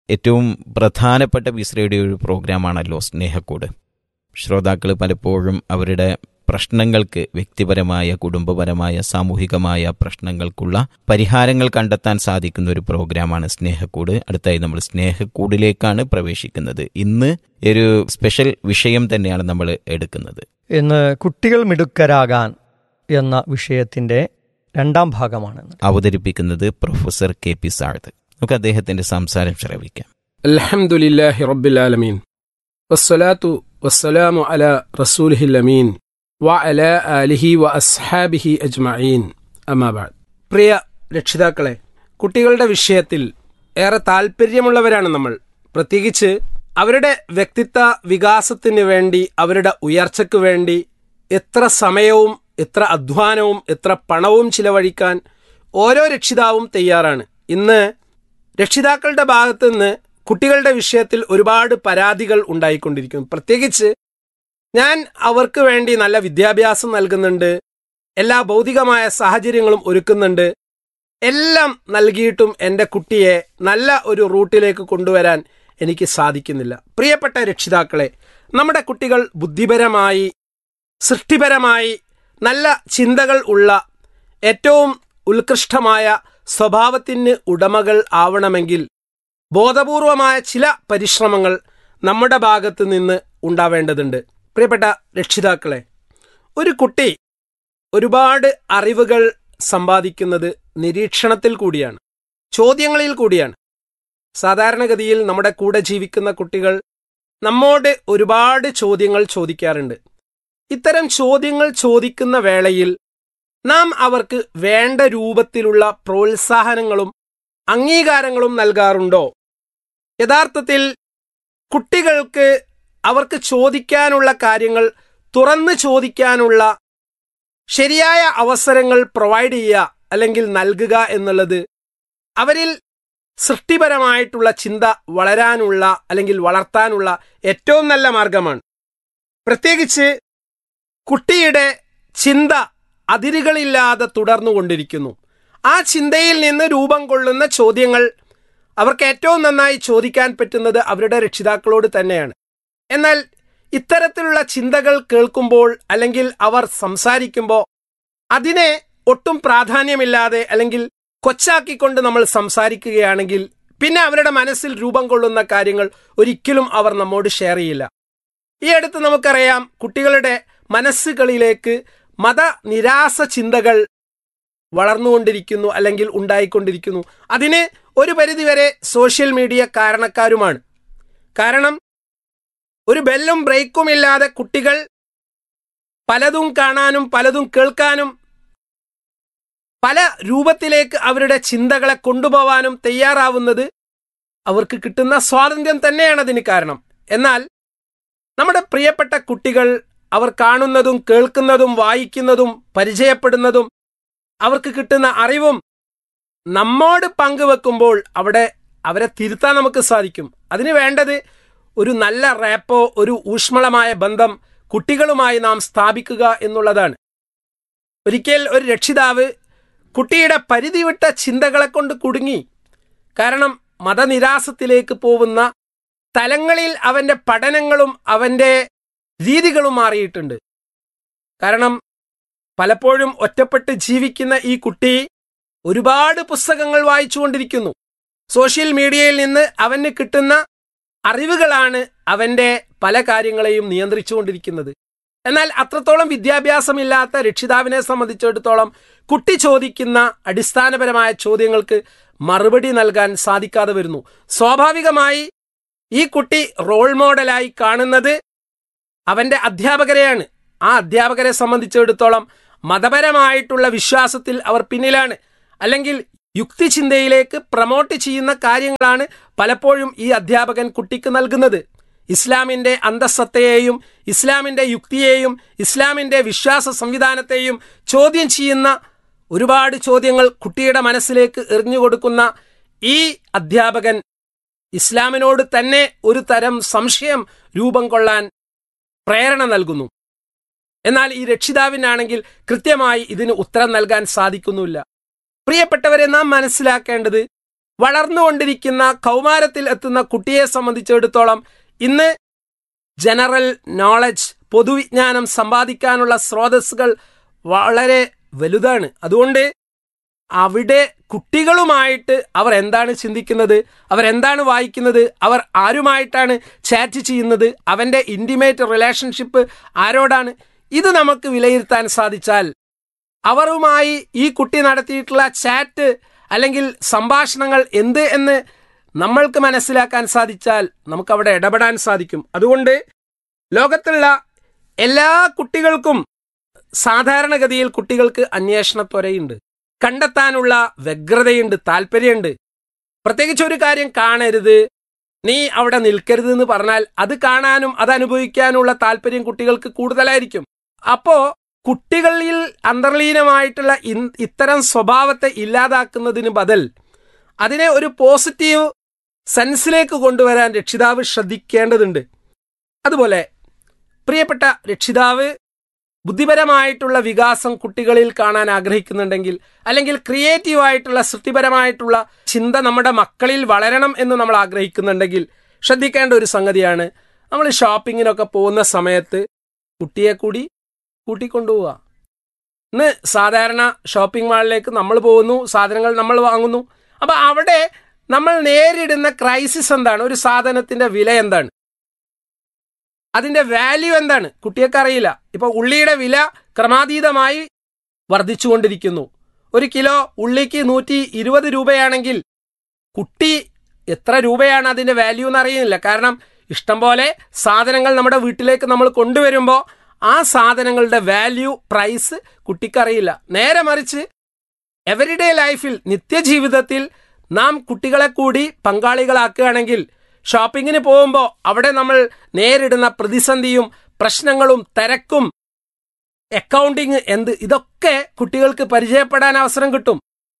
ഏറ്റവും പ്രധാനപ്പെട്ട piece radio ഒരു പ്രോഗ്രാമാണല്ലോ സ്നേഹക്കൂട് ശ്രോതാക്കൾ പലപ്പോഴും അവരുടെ പ്രശ്നങ്ങൾക്ക് വ്യക്തിപരമായ കുടുംബപരമായ സാമൂഹികമായ പ്രശ്നങ്ങൾക്കുള്ള പരിഹാരങ്ങൾ കണ്ടെത്താൻ സാധിക്കുന്ന ഒരു പ്രോഗ്രാമാണ് സ്നേഹക്കൂട് അടുത്തായി നമ്മൾ സ്നേഹക്കൂടിലേക്കാണ് പ്രവേശിക്കുന്നത് ഇന്ന് ഒരു സ്പെഷ്യൽ വിഷയം തന്നെയാണ് നമ്മൾ എടുക്കുന്നത് ഇന്ന് കുട്ടികൾ മിടുക്കരാകാൻ എന്ന വിഷയത്തിന്റെ രണ്ടാം ഭാഗമാണ് അവതരിപ്പിക്കുന്നത് പ്രൊഫസർ കെ പി സാഴ്ത് നമുക്ക് അദ്ദേഹത്തിന്റെ സംസാരം ശ്രവിക്കാം الحمد لله رب العالمين والصلاة والسلام على رسوله الأمين وعلى آله وأصحابه أجمعين أما بعد പ്രിയ രക്ഷിതാക്കളെ കുട്ടികളുടെ വിഷയത്തിൽ ഏറെ താല്പര്യമുള്ളവരാണ് നമ്മൾ പ്രത്യേകിച്ച് അവരുടെ വ്യക്തിത്വ വികാസത്തിന് വേണ്ടി അവരുടെ ഉയർച്ചയ്ക്ക് വേണ്ടി എത്ര സമയവും എത്ര അധ്വാനവും എത്ര പണവും ചിലവഴിക്കാൻ ഓരോ രക്ഷിതാവും തയ്യാറാണ് ഇന്ന് രക്ഷിതാക്കളുടെ ഭാഗത്തു നിന്ന് കുട്ടികളുടെ വിഷയത്തിൽ ഒരുപാട് പരാതികൾ ഉണ്ടായിക്കൊണ്ടിരിക്കുന്നു പ്രത്യേകിച്ച് ഞാൻ അവർക്ക് വേണ്ടി നല്ല വിദ്യാഭ്യാസം നൽകുന്നുണ്ട് എല്ലാ ഭൗതികമായ സാഹചര്യങ്ങളും ഒരുക്കുന്നുണ്ട് എല്ലാം നൽകിയിട്ടും എൻ്റെ കുട്ടിയെ നല്ല ഒരു റൂട്ടിലേക്ക് കൊണ്ടുവരാൻ എനിക്ക് സാധിക്കുന്നില്ല പ്രിയപ്പെട്ട രക്ഷിതാക്കളെ നമ്മുടെ കുട്ടികൾ ബുദ്ധിപരമായി സൃഷ്ടിപരമായി നല്ല ചിന്തകൾ ഉള്ള ഏറ്റവും ഉത്കൃഷ്ടമായ സ്വഭാവത്തിന് ഉടമകൾ ആവണമെങ്കിൽ ബോധപൂർവമായ ചില പരിശ്രമങ്ങൾ നമ്മുടെ ഭാഗത്ത് നിന്ന് ഉണ്ടാവേണ്ടതുണ്ട് പ്രിയപ്പെട്ട രക്ഷിതാക്കളെ ഒരു കുട്ടി ഒരുപാട് അറിവുകൾ സമ്പാദിക്കുന്നത് നിരീക്ഷണത്തിൽ കൂടിയാണ് ചോദ്യങ്ങളിൽ കൂടിയാണ് സാധാരണഗതിയിൽ നമ്മുടെ കൂടെ ജീവിക്കുന്ന കുട്ടികൾ നമ്മോട് ഒരുപാട് ചോദ്യങ്ങൾ ചോദിക്കാറുണ്ട് ഇത്തരം ചോദ്യങ്ങൾ ചോദിക്കുന്ന വേളയിൽ നാം അവർക്ക് വേണ്ട രൂപത്തിലുള്ള പ്രോത്സാഹനങ്ങളും അംഗീകാരങ്ങളും നൽകാറുണ്ടോ യഥാർത്ഥത്തിൽ കുട്ടികൾക്ക് അവർക്ക് ചോദിക്കാനുള്ള കാര്യങ്ങൾ തുറന്നു ചോദിക്കാനുള്ള ശരിയായ അവസരങ്ങൾ പ്രൊവൈഡ് ചെയ്യുക അല്ലെങ്കിൽ നൽകുക എന്നുള്ളത് അവരിൽ സൃഷ്ടിപരമായിട്ടുള്ള ചിന്ത വളരാനുള്ള അല്ലെങ്കിൽ വളർത്താനുള്ള ഏറ്റവും നല്ല മാർഗമാണ് പ്രത്യേകിച്ച് കുട്ടിയുടെ ചിന്ത അതിരുകളില്ലാതെ തുടർന്നുകൊണ്ടിരിക്കുന്നു ആ ചിന്തയിൽ നിന്ന് രൂപം കൊള്ളുന്ന ചോദ്യങ്ങൾ അവർക്ക് ഏറ്റവും നന്നായി ചോദിക്കാൻ പറ്റുന്നത് അവരുടെ രക്ഷിതാക്കളോട് തന്നെയാണ് എന്നാൽ ഇത്തരത്തിലുള്ള ചിന്തകൾ കേൾക്കുമ്പോൾ അല്ലെങ്കിൽ അവർ സംസാരിക്കുമ്പോൾ അതിനെ ഒട്ടും പ്രാധാന്യമില്ലാതെ അല്ലെങ്കിൽ കൊച്ചാക്കിക്കൊണ്ട് നമ്മൾ സംസാരിക്കുകയാണെങ്കിൽ പിന്നെ അവരുടെ മനസ്സിൽ രൂപം കൊള്ളുന്ന കാര്യങ്ങൾ ഒരിക്കലും അവർ നമ്മോട് ഷെയർ ചെയ്യില്ല ഈ അടുത്ത് നമുക്കറിയാം കുട്ടികളുടെ മനസ്സുകളിലേക്ക് മത നിരാസ ചിന്തകൾ വളർന്നുകൊണ്ടിരിക്കുന്നു അല്ലെങ്കിൽ ഉണ്ടായിക്കൊണ്ടിരിക്കുന്നു അതിന് ഒരു പരിധിവരെ സോഷ്യൽ മീഡിയ കാരണക്കാരുമാണ് കാരണം ഒരു ബെല്ലും ബ്രേക്കും ഇല്ലാതെ കുട്ടികൾ പലതും കാണാനും പലതും കേൾക്കാനും പല രൂപത്തിലേക്ക് അവരുടെ ചിന്തകളെ കൊണ്ടുപോവാനും തയ്യാറാവുന്നത് അവർക്ക് കിട്ടുന്ന സ്വാതന്ത്ര്യം തന്നെയാണ് അതിന് കാരണം എന്നാൽ നമ്മുടെ പ്രിയപ്പെട്ട കുട്ടികൾ അവർ കാണുന്നതും കേൾക്കുന്നതും വായിക്കുന്നതും പരിചയപ്പെടുന്നതും അവർക്ക് കിട്ടുന്ന അറിവും നമ്മോട് പങ്കുവെക്കുമ്പോൾ അവിടെ അവരെ തിരുത്താൻ നമുക്ക് സാധിക്കും അതിന് വേണ്ടത് ഒരു നല്ല റാപ്പോ ഒരു ഊഷ്മളമായ ബന്ധം കുട്ടികളുമായി നാം സ്ഥാപിക്കുക എന്നുള്ളതാണ് ഒരിക്കൽ ഒരു രക്ഷിതാവ് കുട്ടിയുടെ പരിധി വിട്ട ചിന്തകളെ കൊണ്ട് കുടുങ്ങി കാരണം മതനിരാസത്തിലേക്ക് പോകുന്ന തലങ്ങളിൽ അവന്റെ പഠനങ്ങളും അവന്റെ രീതികളും മാറിയിട്ടുണ്ട് കാരണം പലപ്പോഴും ഒറ്റപ്പെട്ട് ജീവിക്കുന്ന ഈ കുട്ടി ഒരുപാട് പുസ്തകങ്ങൾ വായിച്ചുകൊണ്ടിരിക്കുന്നു സോഷ്യൽ മീഡിയയിൽ നിന്ന് അവന് കിട്ടുന്ന അറിവുകളാണ് അവന്റെ പല കാര്യങ്ങളെയും നിയന്ത്രിച്ചുകൊണ്ടിരിക്കുന്നത് എന്നാൽ അത്രത്തോളം വിദ്യാഭ്യാസമില്ലാത്ത രക്ഷിതാവിനെ സംബന്ധിച്ചിടത്തോളം കുട്ടി ചോദിക്കുന്ന അടിസ്ഥാനപരമായ ചോദ്യങ്ങൾക്ക് മറുപടി നൽകാൻ സാധിക്കാതെ വരുന്നു സ്വാഭാവികമായി ഈ കുട്ടി റോൾ മോഡലായി കാണുന്നത് അവന്റെ അധ്യാപകരെയാണ് ആ അധ്യാപകരെ സംബന്ധിച്ചിടത്തോളം മതപരമായിട്ടുള്ള വിശ്വാസത്തിൽ അവർ പിന്നിലാണ് അല്ലെങ്കിൽ യുക്തിചിന്തയിലേക്ക് പ്രമോട്ട് ചെയ്യുന്ന കാര്യങ്ങളാണ് പലപ്പോഴും ഈ അധ്യാപകൻ കുട്ടിക്ക് നൽകുന്നത് ഇസ്ലാമിന്റെ അന്തസ്സത്തെയും ഇസ്ലാമിന്റെ യുക്തിയെയും ഇസ്ലാമിന്റെ വിശ്വാസ സംവിധാനത്തെയും ചോദ്യം ചെയ്യുന്ന ഒരുപാട് ചോദ്യങ്ങൾ കുട്ടിയുടെ മനസ്സിലേക്ക് എറിഞ്ഞുകൊടുക്കുന്ന ഈ അധ്യാപകൻ ഇസ്ലാമിനോട് തന്നെ ഒരു തരം സംശയം രൂപം കൊള്ളാൻ പ്രേരണ നൽകുന്നു എന്നാൽ ഈ രക്ഷിതാവിനാണെങ്കിൽ കൃത്യമായി ഇതിന് ഉത്തരം നൽകാൻ സാധിക്കുന്നില്ല പ്രിയപ്പെട്ടവരെ നാം മനസ്സിലാക്കേണ്ടത് വളർന്നുകൊണ്ടിരിക്കുന്ന കൗമാരത്തിൽ എത്തുന്ന കുട്ടിയെ സംബന്ധിച്ചിടത്തോളം ഇന്ന് ജനറൽ നോളജ് പൊതുവിജ്ഞാനം സമ്പാദിക്കാനുള്ള സ്രോതസ്സുകൾ വളരെ വലുതാണ് അതുകൊണ്ട് അവിടെ കുട്ടികളുമായിട്ട് അവർ എന്താണ് ചിന്തിക്കുന്നത് അവർ എന്താണ് വായിക്കുന്നത് അവർ ആരുമായിട്ടാണ് ചാറ്റ് ചെയ്യുന്നത് അവൻ്റെ ഇൻറ്റിമേറ്റ് റിലേഷൻഷിപ്പ് ആരോടാണ് ഇത് നമുക്ക് വിലയിരുത്താൻ സാധിച്ചാൽ അവരുമായി ഈ കുട്ടി നടത്തിയിട്ടുള്ള ചാറ്റ് അല്ലെങ്കിൽ സംഭാഷണങ്ങൾ എന്ത് എന്ന് നമ്മൾക്ക് മനസ്സിലാക്കാൻ സാധിച്ചാൽ നമുക്ക് അവിടെ ഇടപെടാൻ സാധിക്കും അതുകൊണ്ട് ലോകത്തുള്ള എല്ലാ കുട്ടികൾക്കും സാധാരണഗതിയിൽ കുട്ടികൾക്ക് അന്വേഷണത്വരയുണ്ട് കണ്ടെത്താനുള്ള വ്യഗ്രതയുണ്ട് താല്പര്യമുണ്ട് പ്രത്യേകിച്ച് ഒരു കാര്യം കാണരുത് നീ അവിടെ നിൽക്കരുത് എന്ന് പറഞ്ഞാൽ അത് കാണാനും അത് അനുഭവിക്കാനുള്ള താല്പര്യം കുട്ടികൾക്ക് കൂടുതലായിരിക്കും അപ്പോ കുട്ടികളിൽ അന്തർലീനമായിട്ടുള്ള ഇൻ- ഇത്തരം സ്വഭാവത്തെ ഇല്ലാതാക്കുന്നതിന് ബദൽ അതിനെ ഒരു പോസിറ്റീവ് സെൻസിലേക്ക് കൊണ്ടുവരാൻ രക്ഷിതാവ് ശ്രദ്ധിക്കേണ്ടതുണ്ട് അതുപോലെ പ്രിയപ്പെട്ട രക്ഷിതാവ് ബുദ്ധിപരമായിട്ടുള്ള വികാസം കുട്ടികളിൽ കാണാൻ ആഗ്രഹിക്കുന്നുണ്ടെങ്കിൽ അല്ലെങ്കിൽ ക്രിയേറ്റീവായിട്ടുള്ള സൃഷ്ടിപരമായിട്ടുള്ള ചിന്ത നമ്മുടെ മക്കളിൽ വളരണം എന്ന് നമ്മൾ ആഗ്രഹിക്കുന്നുണ്ടെങ്കിൽ ശ്രദ്ധിക്കേണ്ട ഒരു സംഗതിയാണ് നമ്മൾ ഷോപ്പിങ്ങിനൊക്കെ പോകുന്ന സമയത്ത് കുട്ടിയെ കൂടി കൂട്ടിക്കൊണ്ടുപോവുക ഇന്ന് സാധാരണ ഷോപ്പിംഗ് മാളിലേക്ക് നമ്മൾ പോകുന്നു സാധനങ്ങൾ നമ്മൾ വാങ്ങുന്നു അപ്പൊ അവിടെ നമ്മൾ നേരിടുന്ന ക്രൈസിസ് എന്താണ് ഒരു സാധനത്തിന്റെ വില എന്താണ് അതിന്റെ വാല്യൂ എന്താണ് കുട്ടിയൊക്കെ അറിയില്ല ഇപ്പൊ ഉള്ളിയുടെ വില ക്രമാതീതമായി വർദ്ധിച്ചുകൊണ്ടിരിക്കുന്നു ഒരു കിലോ ഉള്ളിക്ക് നൂറ്റി ഇരുപത് രൂപയാണെങ്കിൽ കുട്ടി എത്ര രൂപയാണ് അതിന്റെ വാല്യൂ എന്ന് അറിയുന്നില്ല കാരണം ഇഷ്ടം പോലെ സാധനങ്ങൾ നമ്മുടെ വീട്ടിലേക്ക് നമ്മൾ കൊണ്ടുവരുമ്പോൾ ആ സാധനങ്ങളുടെ വാല്യൂ പ്രൈസ് കുട്ടിക്കറിയില്ല നേരെ മറിച്ച് എവരിഡേ ലൈഫിൽ നിത്യജീവിതത്തിൽ നാം കുട്ടികളെ കൂടി പങ്കാളികളാക്കുകയാണെങ്കിൽ ഷോപ്പിങ്ങിന് പോകുമ്പോൾ അവിടെ നമ്മൾ നേരിടുന്ന പ്രതിസന്ധിയും പ്രശ്നങ്ങളും തിരക്കും അക്കൗണ്ടിങ് എന്ത് ഇതൊക്കെ കുട്ടികൾക്ക് പരിചയപ്പെടാൻ അവസരം കിട്ടും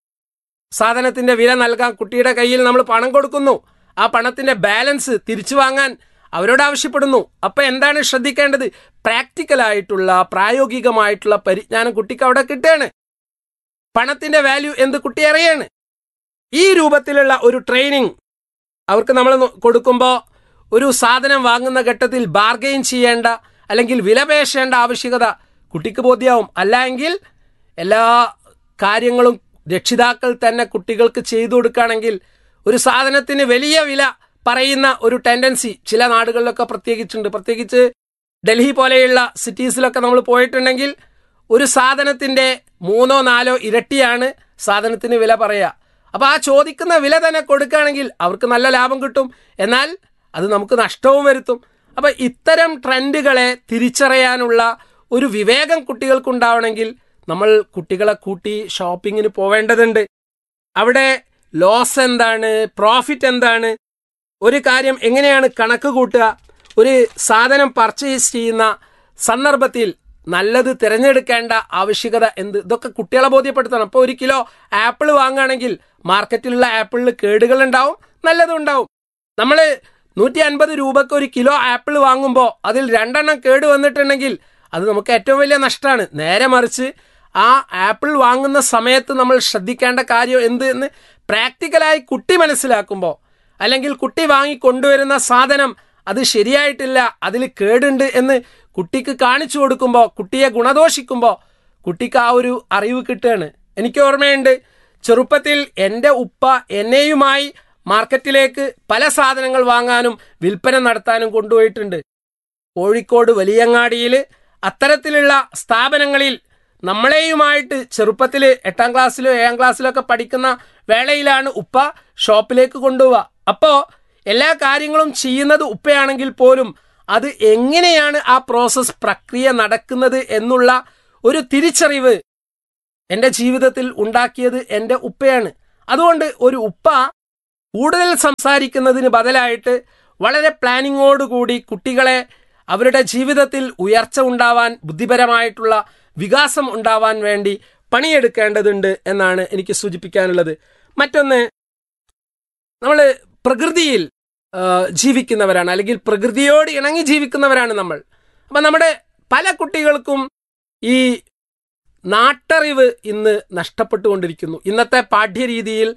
സാധനത്തിന്റെ വില നൽകാൻ കുട്ടിയുടെ കയ്യിൽ നമ്മൾ പണം കൊടുക്കുന്നു ആ പണത്തിന്റെ ബാലൻസ് തിരിച്ചു വാങ്ങാൻ അവരോട് ആവശ്യപ്പെടുന്നു അപ്പൊ എന്താണ് ശ്രദ്ധിക്കേണ്ടത് പ്രാക്ടിക്കലായിട്ടുള്ള പ്രായോഗികമായിട്ടുള്ള പരിജ്ഞാനം കുട്ടിക്ക് അവിടെ കിട്ടുകയാണ് പണത്തിന്റെ വാല്യൂ എന്ത് കുട്ടി അറിയാണ് ഈ രൂപത്തിലുള്ള ഒരു ട്രെയിനിങ് അവർക്ക് നമ്മൾ കൊടുക്കുമ്പോൾ ഒരു സാധനം വാങ്ങുന്ന ഘട്ടത്തിൽ ബാർഗെയിൻ ചെയ്യേണ്ട അല്ലെങ്കിൽ വിലപേശേണ്ട ആവശ്യകത കുട്ടിക്ക് ബോധ്യമാവും അല്ല എങ്കിൽ എല്ലാ കാര്യങ്ങളും രക്ഷിതാക്കൾ തന്നെ കുട്ടികൾക്ക് ചെയ്തു കൊടുക്കുകയാണെങ്കിൽ ഒരു സാധനത്തിന് വലിയ വില പറയുന്ന ഒരു ടെൻഡൻസി ചില നാടുകളിലൊക്കെ പ്രത്യേകിച്ചുണ്ട് പ്രത്യേകിച്ച് ഡൽഹി പോലെയുള്ള സിറ്റീസിലൊക്കെ നമ്മൾ പോയിട്ടുണ്ടെങ്കിൽ ഒരു സാധനത്തിന്റെ മൂന്നോ നാലോ ഇരട്ടിയാണ് സാധനത്തിന് വില പറയുക അപ്പൊ ആ ചോദിക്കുന്ന വില തന്നെ കൊടുക്കുകയാണെങ്കിൽ അവർക്ക് നല്ല ലാഭം കിട്ടും എന്നാൽ അത് നമുക്ക് നഷ്ടവും വരുത്തും അപ്പൊ ഇത്തരം ട്രെൻഡുകളെ തിരിച്ചറിയാനുള്ള ഒരു വിവേകം കുട്ടികൾക്കുണ്ടാവണമെങ്കിൽ നമ്മൾ കുട്ടികളെ കൂട്ടി ഷോപ്പിങ്ങിന് പോവേണ്ടതുണ്ട് അവിടെ ലോസ് എന്താണ് പ്രോഫിറ്റ് എന്താണ് ഒരു കാര്യം എങ്ങനെയാണ് കണക്ക് കൂട്ടുക ഒരു സാധനം പർച്ചേസ് ചെയ്യുന്ന സന്ദർഭത്തിൽ നല്ലത് തിരഞ്ഞെടുക്കേണ്ട ആവശ്യകത എന്ത് ഇതൊക്കെ കുട്ടികളെ ബോധ്യപ്പെടുത്തണം അപ്പോൾ ഒരു കിലോ ആപ്പിൾ വാങ്ങുകയാണെങ്കിൽ മാർക്കറ്റിലുള്ള ആപ്പിളിൽ കേടുകൾ ഉണ്ടാവും നല്ലതും ഉണ്ടാവും നമ്മൾ നൂറ്റി അൻപത് രൂപക്ക് ഒരു കിലോ ആപ്പിൾ വാങ്ങുമ്പോൾ അതിൽ രണ്ടെണ്ണം കേട് വന്നിട്ടുണ്ടെങ്കിൽ അത് നമുക്ക് ഏറ്റവും വലിയ നഷ്ടമാണ് നേരെ മറിച്ച് ആ ആപ്പിൾ വാങ്ങുന്ന സമയത്ത് നമ്മൾ ശ്രദ്ധിക്കേണ്ട കാര്യം എന്ത് എന്ന് പ്രാക്ടിക്കലായി കുട്ടി മനസ്സിലാക്കുമ്പോൾ അല്ലെങ്കിൽ കുട്ടി വാങ്ങി കൊണ്ടുവരുന്ന സാധനം അത് ശരിയായിട്ടില്ല അതിൽ കേടുണ്ട് എന്ന് കുട്ടിക്ക് കാണിച്ചു കൊടുക്കുമ്പോൾ കുട്ടിയെ ഗുണദോഷിക്കുമ്പോൾ കുട്ടിക്ക് ആ ഒരു അറിവ് കിട്ടുകയാണ് എനിക്ക് ഓർമ്മയുണ്ട് ചെറുപ്പത്തിൽ എൻ്റെ ഉപ്പ എന്നെയുമായി മാർക്കറ്റിലേക്ക് പല സാധനങ്ങൾ വാങ്ങാനും വിൽപ്പന നടത്താനും കൊണ്ടുപോയിട്ടുണ്ട് കോഴിക്കോട് വലിയങ്ങാടിയിൽ അത്തരത്തിലുള്ള സ്ഥാപനങ്ങളിൽ നമ്മളെയുമായിട്ട് ചെറുപ്പത്തിൽ എട്ടാം ക്ലാസ്സിലോ ഏഴാം ക്ലാസ്സിലോ ഒക്കെ പഠിക്കുന്ന വേളയിലാണ് ഉപ്പ ഷോപ്പിലേക്ക് കൊണ്ടുപോവുക അപ്പോൾ എല്ലാ കാര്യങ്ങളും ചെയ്യുന്നത് ഉപ്പയാണെങ്കിൽ പോലും അത് എങ്ങനെയാണ് ആ പ്രോസസ് പ്രക്രിയ നടക്കുന്നത് എന്നുള്ള ഒരു തിരിച്ചറിവ് എൻ്റെ ജീവിതത്തിൽ ഉണ്ടാക്കിയത് എൻ്റെ ഉപ്പയാണ് അതുകൊണ്ട് ഒരു ഉപ്പ കൂടുതൽ സംസാരിക്കുന്നതിന് ബദലായിട്ട് വളരെ പ്ലാനിങ്ങോടുകൂടി കുട്ടികളെ അവരുടെ ജീവിതത്തിൽ ഉയർച്ച ഉണ്ടാവാൻ ബുദ്ധിപരമായിട്ടുള്ള വികാസം ഉണ്ടാവാൻ വേണ്ടി പണിയെടുക്കേണ്ടതുണ്ട് എന്നാണ് എനിക്ക് സൂചിപ്പിക്കാനുള്ളത് മറ്റൊന്ന് നമ്മൾ പ്രകൃതിയിൽ ആ, ജീവിക്കുന്നവരാണ് അല്ലെങ്കിൽ പ്രകൃതിയോട് ഇണങ്ങി ജീവിക്കുന്നവരാണ് നമ്മൾ അപ്പം നമ്മുടെ പല കുട്ടികൾക്കും ഈ നാട്ടറിവ് ഇന്ന് നഷ്ടപ്പെട്ടുകൊണ്ടിരിക്കുന്നു ഇന്നത്തെ പാഠ്യരീതിയിൽ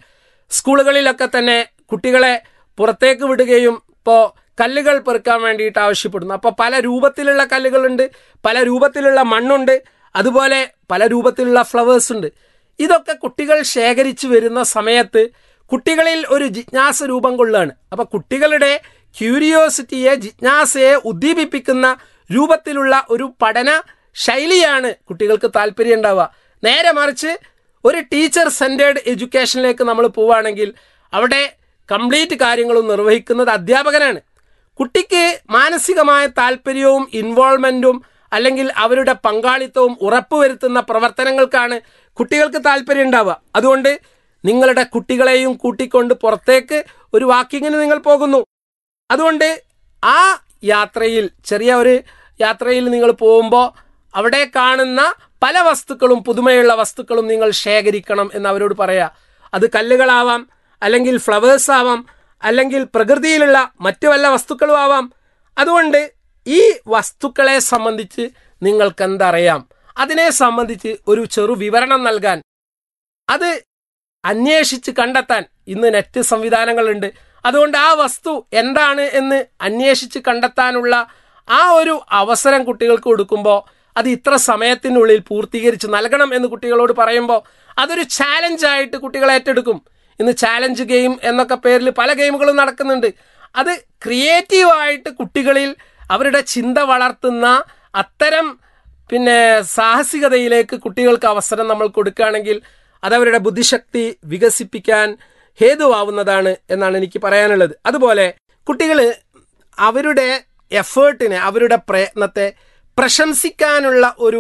സ്കൂളുകളിലൊക്കെ തന്നെ കുട്ടികളെ പുറത്തേക്ക് വിടുകയും ഇപ്പോൾ കല്ലുകൾ പെറുക്കാൻ വേണ്ടിയിട്ട് ആവശ്യപ്പെടുന്നു അപ്പോൾ പല രൂപത്തിലുള്ള കല്ലുകളുണ്ട് പല രൂപത്തിലുള്ള മണ്ണുണ്ട് അതുപോലെ പല രൂപത്തിലുള്ള ഫ്ലവേഴ്സ് ഉണ്ട് ഇതൊക്കെ കുട്ടികൾ ശേഖരിച്ചു വരുന്ന സമയത്ത് കുട്ടികളിൽ ഒരു ജിജ്ഞാസ രൂപം കൊള്ളുകയാണ് അപ്പോൾ കുട്ടികളുടെ ക്യൂരിയോസിറ്റിയെ ജിജ്ഞാസയെ ഉദ്ദീപിപ്പിക്കുന്ന രൂപത്തിലുള്ള ഒരു പഠന ശൈലിയാണ് കുട്ടികൾക്ക് താല്പര്യം ഉണ്ടാവുക നേരെ മറിച്ച് ഒരു ടീച്ചർ സെൻറ്റേഡ് എഡ്യൂക്കേഷനിലേക്ക് നമ്മൾ പോവുകയാണെങ്കിൽ അവിടെ കംപ്ലീറ്റ് കാര്യങ്ങളും നിർവഹിക്കുന്നത് അധ്യാപകനാണ് കുട്ടിക്ക് മാനസികമായ താല്പര്യവും ഇൻവോൾവ്മെൻറ്റും അല്ലെങ്കിൽ അവരുടെ പങ്കാളിത്തവും ഉറപ്പുവരുത്തുന്ന പ്രവർത്തനങ്ങൾക്കാണ് കുട്ടികൾക്ക് താല്പര്യം ഉണ്ടാവുക അതുകൊണ്ട് നിങ്ങളുടെ കുട്ടികളെയും കൂട്ടിക്കൊണ്ട് പുറത്തേക്ക് ഒരു വാക്കിങ്ങിന് നിങ്ങൾ പോകുന്നു അതുകൊണ്ട് ആ യാത്രയിൽ ചെറിയ ഒരു യാത്രയിൽ നിങ്ങൾ പോകുമ്പോൾ അവിടെ കാണുന്ന പല വസ്തുക്കളും പുതുമയുള്ള വസ്തുക്കളും നിങ്ങൾ ശേഖരിക്കണം എന്ന് അവരോട് പറയാ അത് കല്ലുകളാവാം അല്ലെങ്കിൽ ഫ്ലവേഴ്സ് ആവാം അല്ലെങ്കിൽ പ്രകൃതിയിലുള്ള മറ്റു വല്ല വസ്തുക്കളും ആവാം അതുകൊണ്ട് ഈ വസ്തുക്കളെ സംബന്ധിച്ച് നിങ്ങൾക്ക് എന്തറിയാം അതിനെ സംബന്ധിച്ച് ഒരു ചെറു വിവരണം നൽകാൻ അത് അന്വേഷിച്ച് കണ്ടെത്താൻ ഇന്ന് നെറ്റ് സംവിധാനങ്ങളുണ്ട് അതുകൊണ്ട് ആ വസ്തു എന്താണ് എന്ന് അന്വേഷിച്ച് കണ്ടെത്താനുള്ള ആ ഒരു അവസരം കുട്ടികൾക്ക് കൊടുക്കുമ്പോൾ അത് ഇത്ര സമയത്തിനുള്ളിൽ പൂർത്തീകരിച്ച് നൽകണം എന്ന് കുട്ടികളോട് പറയുമ്പോൾ അതൊരു ചാലഞ്ചായിട്ട് കുട്ടികൾ ഏറ്റെടുക്കും ഇന്ന് ചാലഞ്ച് ഗെയിം എന്നൊക്കെ പേരിൽ പല ഗെയിമുകളും നടക്കുന്നുണ്ട് അത് ക്രിയേറ്റീവായിട്ട് കുട്ടികളിൽ അവരുടെ ചിന്ത വളർത്തുന്ന അത്തരം പിന്നെ സാഹസികതയിലേക്ക് കുട്ടികൾക്ക് അവസരം നമ്മൾ കൊടുക്കുകയാണെങ്കിൽ അതവരുടെ ബുദ്ധിശക്തി വികസിപ്പിക്കാൻ ഹേതുവാവുന്നതാണ് എന്നാണ് എനിക്ക് പറയാനുള്ളത് അതുപോലെ കുട്ടികൾ അവരുടെ എഫേർട്ടിനെ അവരുടെ പ്രയത്നത്തെ പ്രശംസിക്കാനുള്ള ഒരു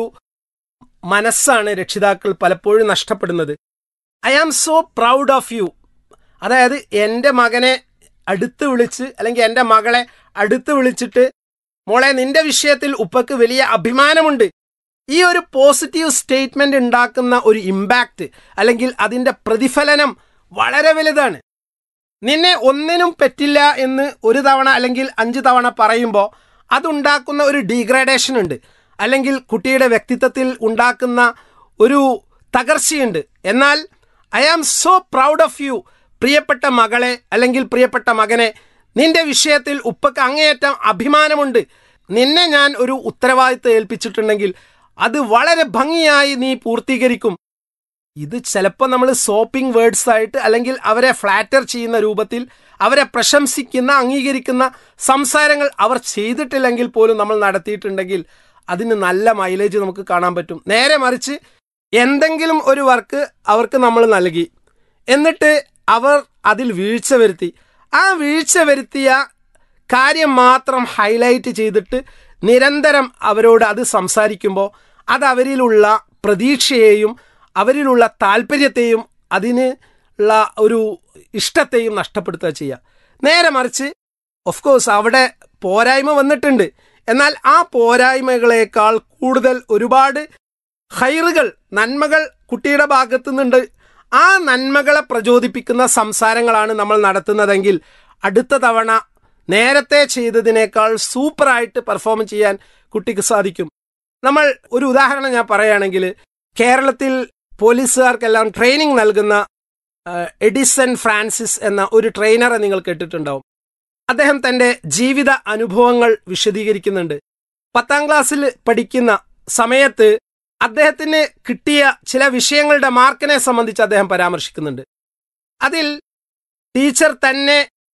മനസ്സാണ് രക്ഷിതാക്കൾ പലപ്പോഴും നഷ്ടപ്പെടുന്നത് I am so proud of you അതായത് എൻ്റെ മകനെ അടുത്ത് വിളിച്ച് അല്ലെങ്കിൽ എൻ്റെ മകളെ അടുത്ത് വിളിച്ചിട്ട് മോളെ നിന്റെ വിഷയത്തിൽ ഉപ്പക്ക് വലിയ അഭിമാനമുണ്ട് ഈ ഒരു പോസിറ്റീവ് സ്റ്റേറ്റ്മെന്റ് ഉണ്ടാക്കുന്ന ഒരു ഇമ്പാക്റ്റ് അല്ലെങ്കിൽ അതിൻ്റെ പ്രതിഫലനം വളരെ വലുതാണ് നിന്നെ ഒന്നിനും പറ്റില്ല എന്ന് ഒരു തവണ അല്ലെങ്കിൽ അഞ്ച് തവണ പറയുമ്പോൾ അതുണ്ടാക്കുന്ന ഒരു ഡീഗ്രഡേഷൻ ഉണ്ട് അല്ലെങ്കിൽ കുട്ടിയുടെ വ്യക്തിത്വത്തിൽ ഉണ്ടാക്കുന്ന ഒരു തകർച്ചയുണ്ട് എന്നാൽ I am so proud of you പ്രിയപ്പെട്ട മകളെ അല്ലെങ്കിൽ പ്രിയപ്പെട്ട മകനെ നിന്റെ വിഷയത്തിൽ ഉപ്പക്ക് അങ്ങേയറ്റം അഭിമാനമുണ്ട് നിന്നെ ഞാൻ ഒരു ഉത്തരവാദിത്തം ഏൽപ്പിച്ചിട്ടുണ്ടെങ്കിൽ അത് വളരെ ഭംഗിയായി നീ പൂർത്തീകരിക്കും ഇത് ചിലപ്പോൾ നമ്മൾ സോപ്പിംഗ് വേർഡ്സ് ആയിട്ട് അല്ലെങ്കിൽ അവരെ ഫ്ലാറ്റർ ചെയ്യുന്ന രൂപത്തിൽ അവരെ പ്രശംസിക്കുന്ന അംഗീകരിക്കുന്ന സംസാരങ്ങൾ അവർ ചെയ്തിട്ടില്ലെങ്കിൽ പോലും നമ്മൾ നടത്തിയിട്ടുണ്ടെങ്കിൽ അതിന് നല്ല മൈലേജ് നമുക്ക് കാണാൻ പറ്റും നേരെ മറിച്ച് എന്തെങ്കിലും ഒരു വർക്ക് അവർക്ക് നമ്മൾ നൽകി എന്നിട്ട് അവർ അതിൽ വീഴ്ച വരുത്തി ആ വീഴ്ച വരുത്തിയ കാര്യം മാത്രം ഹൈലൈറ്റ് ചെയ്തിട്ട് നിരന്തരം അവരോട് അത് സംസാരിക്കുമ്പോൾ അത് അവരിലുള്ള പ്രതീക്ഷയെയും അവരിലുള്ള താല്പര്യത്തെയും അതിന് ഉള്ള ഒരു ഇഷ്ടത്തെയും നഷ്ടപ്പെടുത്തുക ചെയ്യുക നേരെ മറിച്ച് ഓഫ് കോഴ്സ് അവിടെ പോരായ്മ വന്നിട്ടുണ്ട് എന്നാൽ ആ പോരായ്മകളേക്കാൾ കൂടുതൽ ഒരുപാട് ഹൈറുകൾ നന്മകൾ കുട്ടിയുടെ ഭാഗത്തു നിന്നുണ്ട് ആ നന്മകളെ പ്രചോദിപ്പിക്കുന്ന സംസാരങ്ങളാണ് നമ്മൾ നടത്തുന്നതെങ്കിൽ അടുത്ത തവണ നേരത്തെ ചെയ്തതിനേക്കാൾ സൂപ്പറായിട്ട് പെർഫോം ചെയ്യാൻ കുട്ടിക്ക് സാധിക്കും നമ്മൾ ഒരു ഉദാഹരണം ഞാൻ പറയുകയാണെങ്കിൽ കേരളത്തിൽ പോലീസുകാർക്കെല്ലാം ട്രെയിനിങ് നൽകുന്ന ആ, എഡിസൺ ഫ്രാൻസിസ് എന്ന ഒരു ട്രെയിനറെ നിങ്ങൾ കേട്ടിട്ടുണ്ടാവും അദ്ദേഹം തന്റെ ജീവിത അനുഭവങ്ങൾ വിശദീകരിക്കുന്നുണ്ട് പത്താം ക്ലാസ്സിൽ പഠിക്കുന്ന സമയത്ത് അദ്ദേഹത്തിന് കിട്ടിയ ചില വിഷയങ്ങളുടെ മാർക്കിനെ സംബന്ധിച്ച് അദ്ദേഹം പരാമർശിക്കുന്നുണ്ട് അതിൽ ടീച്ചർ തന്നെ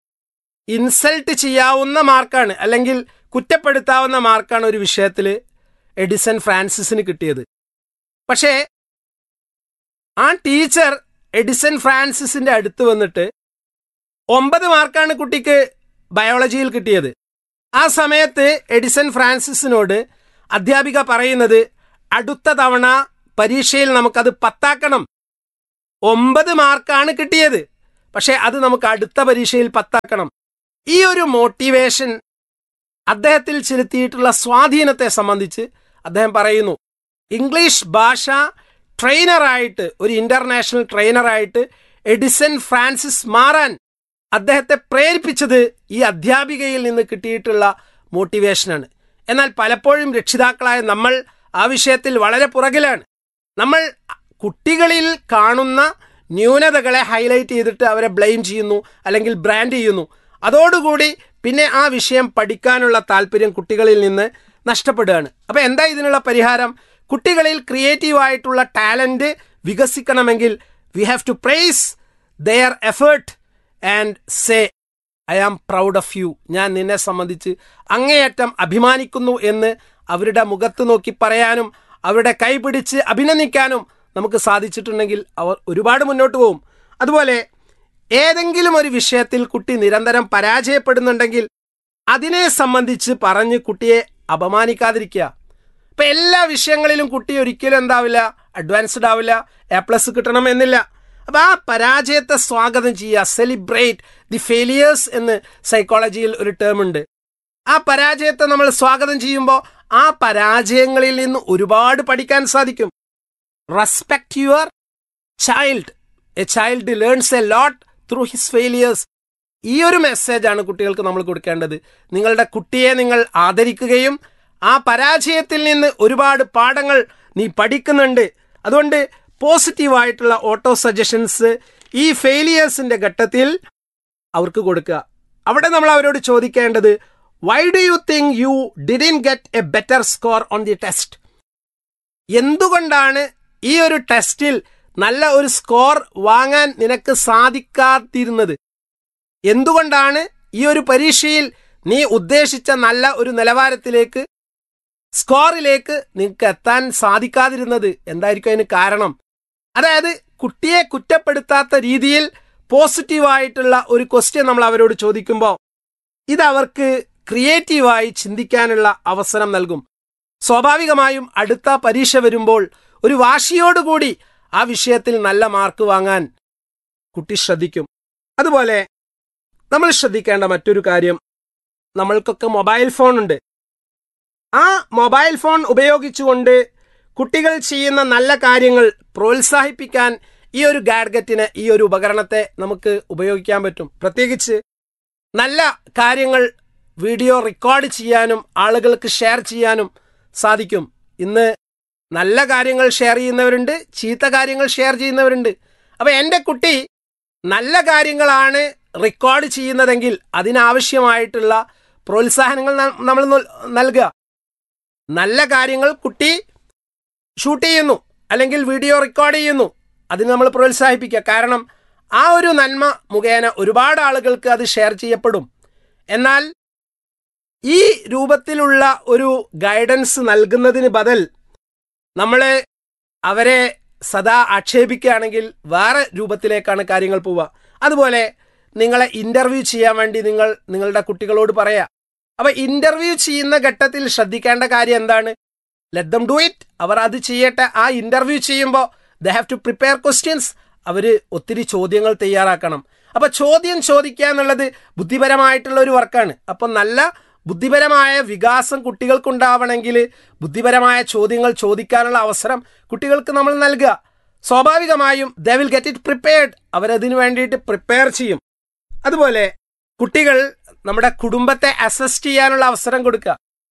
ഇൻസൾട്ട് ചെയ്യാവുന്ന മാർക്കാണ് അല്ലെങ്കിൽ കുറ്റപ്പെടുത്താവുന്ന മാർക്കാണ് ഒരു വിഷയത്തിൽ എഡിസൺ ഫ്രാൻസിസിന് കിട്ടിയത് പക്ഷേ ആ ടീച്ചർ എഡിസൺ ഫ്രാൻസിസിന്റെ അടുത്ത് വന്നിട്ട് ഒമ്പത് മാർക്കാണ് കുട്ടിക്ക് ബയോളജിയിൽ കിട്ടിയത് ആ സമയത്ത് എഡിസൺ ഫ്രാൻസിസിനോട് അധ്യാപിക പറയുന്നത് അടുത്ത തവണ പരീക്ഷയിൽ നമുക്കത് പത്താക്കണം ഒമ്പത് മാർക്കാണ് കിട്ടിയത് പക്ഷേ അത് നമുക്ക് അടുത്ത പരീക്ഷയിൽ പത്താക്കണം ഈ ഒരു മോട്ടിവേഷൻ അദ്ദേഹത്തിൽ ചെലുത്തിയിട്ടുള്ള സ്വാധീനത്തെ സംബന്ധിച്ച് അദ്ദേഹം പറയുന്നു ഇംഗ്ലീഷ് ഭാഷ ട്രെയിനറായിട്ട് ഒരു ഇന്റർനാഷണൽ ട്രെയിനറായിട്ട് എഡിസൺ ഫ്രാൻസിസ് മാറാൻ അദ്ദേഹത്തെ പ്രേരിപ്പിച്ചത് ഈ അധ്യാപികയിൽ നിന്ന് കിട്ടിയിട്ടുള്ള മോട്ടിവേഷനാണ് എന്നാൽ പലപ്പോഴും രക്ഷിതാക്കളായ നമ്മൾ ആ വിഷയത്തിൽ വളരെ പുറകിലാണ് നമ്മൾ കുട്ടികളിൽ കാണുന്ന ന്യൂനതകളെ ഹൈലൈറ്റ് ചെയ്തിട്ട് അവരെ ബ്ലെയിം ചെയ്യുന്നു അല്ലെങ്കിൽ ബ്രാൻഡ് ചെയ്യുന്നു അതോടുകൂടി പിന്നെ ആ വിഷയം പഠിക്കാനുള്ള താല്പര്യം കുട്ടികളിൽ നിന്ന് നഷ്ടപ്പെടുകയാണ് അപ്പോൾ എന്താ ഇതിനുള്ള പരിഹാരം കുട്ടികളിൽ ക്രിയേറ്റീവ് ആയിട്ടുള്ള ടാലൻറ്റ് വികസിക്കണമെങ്കിൽ we have to praise their effort and say I am proud of you ഞാൻ നിന്നെ സംബന്ധിച്ച് അങ്ങേയറ്റം അഭിമാനിക്കുന്നു എന്ന് അവരുടെ മുഖത്ത് നോക്കി പറയാനും അവരുടെ കൈപിടിച്ച് അഭിനന്ദിക്കാനും നമുക്ക് സാധിച്ചിട്ടുണ്ടെങ്കിൽ അവർ ഒരുപാട് മുന്നോട്ട് പോകും അതുപോലെ ഏതെങ്കിലും ഒരു വിഷയത്തിൽ കുട്ടി നിരന്തരം പരാജയപ്പെടുന്നുണ്ടെങ്കിൽ അതിനെ സംബന്ധിച്ച് പറഞ്ഞ് കുട്ടിയെ അപമാനിക്കാതിരിക്കുക ഇപ്പൊ എല്ലാ വിഷയങ്ങളിലും കുട്ടി ഒരിക്കലും എന്താവില്ല അഡ്വാൻസ്ഡ് ആവില്ല എ പ്ലസ് കിട്ടണം എന്നില്ല അപ്പൊ ആ പരാജയത്തെ സ്വാഗതം ചെയ്യുക സെലിബ്രേറ്റ് ദി ഫെയിലിയേഴ്സ് എന്ന് സൈക്കോളജിയിൽ ഒരു ടേം ഉണ്ട് ആ പരാജയത്തെ നമ്മൾ സ്വാഗതം ചെയ്യുമ്പോൾ ആ പരാജയങ്ങളിൽ നിന്ന് ഒരുപാട് പഠിക്കാൻ സാധിക്കും respect your child a child learns a lot through his failures ഈ ഒരു മെസ്സേജാണ് കുട്ടികൾക്ക് നമ്മൾ കൊടുക്കേണ്ടത് നിങ്ങളുടെ കുട്ടിയെ നിങ്ങൾ ആദരിക്കുകയും ആ പരാജയത്തിൽ നിന്ന് ഒരുപാട് പാഠങ്ങൾ നീ പഠിക്കുന്നുണ്ട് അതുകൊണ്ട് പോസിറ്റീവായിട്ടുള്ള ഓട്ടോ സജഷൻസ് ഈ ഫെയിലിയേഴ്സിന്റെ ഘട്ടത്തിൽ അവർക്ക് കൊടുക്കുക അവിടെ നമ്മൾ അവരോട് ചോദിക്കേണ്ടത് why do you think you didn't get a better score on the test എന്തുകൊണ്ടാണ് ഈ ഒരു ടെസ്റ്റിൽ നല്ല ഒരു സ്കോർ വാങ്ങാൻ നിനക്ക് സാധിക്കാതിരുന്നത് എന്തുകൊണ്ടാണ് ഈ ഒരു പരീക്ഷയിൽ നീ ഉദ്ദേശിച്ച നല്ല ഒരു നിലവാരത്തിലേക്ക് സ്കോറിലേക്ക് നിങ്ങൾക്ക് എത്താൻ സാധിക്കാതിരുന്നത് എന്തായിരിക്കും അതിന് കാരണം അതായത് കുട്ടിയെ കുറ്റപ്പെടുത്താത്ത രീതിയിൽ പോസിറ്റീവായിട്ടുള്ള ഒരു ക്വസ്റ്റ്യൻ നമ്മൾ അവരോട് ചോദിക്കുമ്പോൾ ഇത് അവർക്ക് ക്രിയേറ്റീവായി ചിന്തിക്കാനുള്ള അവസരം നൽകും സ്വാഭാവികമായും അടുത്ത പരീക്ഷ വരുമ്പോൾ ഒരു വാശിയോടുകൂടി ആ വിഷയത്തിൽ നല്ല മാർക്ക് വാങ്ങാൻ കുട്ടി ശ്രദ്ധിക്കും അതുപോലെ നമ്മൾ ശ്രദ്ധിക്കേണ്ട മറ്റൊരു കാര്യം നമ്മൾക്കൊക്കെ മൊബൈൽ ഫോൺ ഉണ്ട് ആ മൊബൈൽ ഫോൺ ഉപയോഗിച്ചുകൊണ്ട് കുട്ടികൾ ചെയ്യുന്ന നല്ല കാര്യങ്ങൾ പ്രോത്സാഹിപ്പിക്കാൻ ഈ ഒരു ഗാഡ്ഗറ്റിന് ഈ ഒരു ഉപകരണത്തെ നമുക്ക് ഉപയോഗിക്കാൻ പറ്റും പ്രത്യേകിച്ച് നല്ല കാര്യങ്ങൾ വീഡിയോ റെക്കോർഡ് ചെയ്യാനും ആളുകൾക്ക് ഷെയർ ചെയ്യാനും സാധിക്കും ഇന്ന് നല്ല കാര്യങ്ങൾ ഷെയർ ചെയ്യുന്നവരുണ്ട് ചീത്ത കാര്യങ്ങൾ ഷെയർ ചെയ്യുന്നവരുണ്ട് അപ്പൊ എൻ്റെ കുട്ടി നല്ല കാര്യങ്ങളാണ് റെക്കോർഡ് ചെയ്യുന്നതെങ്കിൽ അതിനാവശ്യമായിട്ടുള്ള പ്രോത്സാഹനങ്ങൾ ന- നമ്മൾ നൽ- നൽകുക നല്ല കാര്യങ്ങൾ കുട്ടി ഷൂട്ട് ചെയ്യുന്നു അല്ലെങ്കിൽ വീഡിയോ റെക്കോർഡ് ചെയ്യുന്നു അതിന് നമ്മൾ പ്രോത്സാഹിപ്പിക്കുക കാരണം ആ ഒരു നന്മ മുഖേന ഒരുപാട് ആളുകൾക്ക് അത് ഷെയർ ചെയ്യപ്പെടും എന്നാൽ ഈ രൂപത്തിലുള്ള ഒരു ഗൈഡൻസ് നൽകുന്നതിന് ബദൽ നമ്മൾ അവരെ സദാ ആക്ഷേപിക്കുകയാണെങ്കിൽ വേറെ രൂപത്തിലേക്കാണ് കാര്യങ്ങൾ പോവുക അതുപോലെ നിങ്ങളെ ഇന്റർവ്യൂ ചെയ്യാൻ വേണ്ടി നിങ്ങൾ നിങ്ങളുടെ കുട്ടികളോട് പറയാ അപ്പൊ ഇന്റർവ്യൂ ചെയ്യുന്ന ഘട്ടത്തിൽ ശ്രദ്ധിക്കേണ്ട കാര്യം എന്താണ് ലെറ്റ് ദം ഡു ഇറ്റ് അവർ അത് ചെയ്യട്ടെ ആ ഇന്റർവ്യൂ ചെയ്യുമ്പോൾ they have to prepare questions അവർ ഒത്തിരി ചോദ്യങ്ങൾ തയ്യാറാക്കണം അപ്പൊ ചോദ്യം ചോദിക്കുക എന്നുള്ളത് ബുദ്ധിപരമായിട്ടുള്ള ഒരു വർക്കാണ് അപ്പൊ നല്ല ബുദ്ധിപരമായ വികാസം കുട്ടികൾക്കുണ്ടാവണമെങ്കിൽ ബുദ്ധിപരമായ ചോദ്യങ്ങൾ ചോദിക്കാനുള്ള അവസരം കുട്ടികൾക്ക് നമ്മൾ നൽകുക സ്വാഭാവികമായും they will get it prepared അവരതിനു വേണ്ടിയിട്ട് പ്രിപ്പയർ ചെയ്യും അതുപോലെ കുട്ടികൾ നമ്മുടെ കുടുംബത്തെ അസസ് ചെയ്യാനുള്ള അവസരം കൊടുക്കുക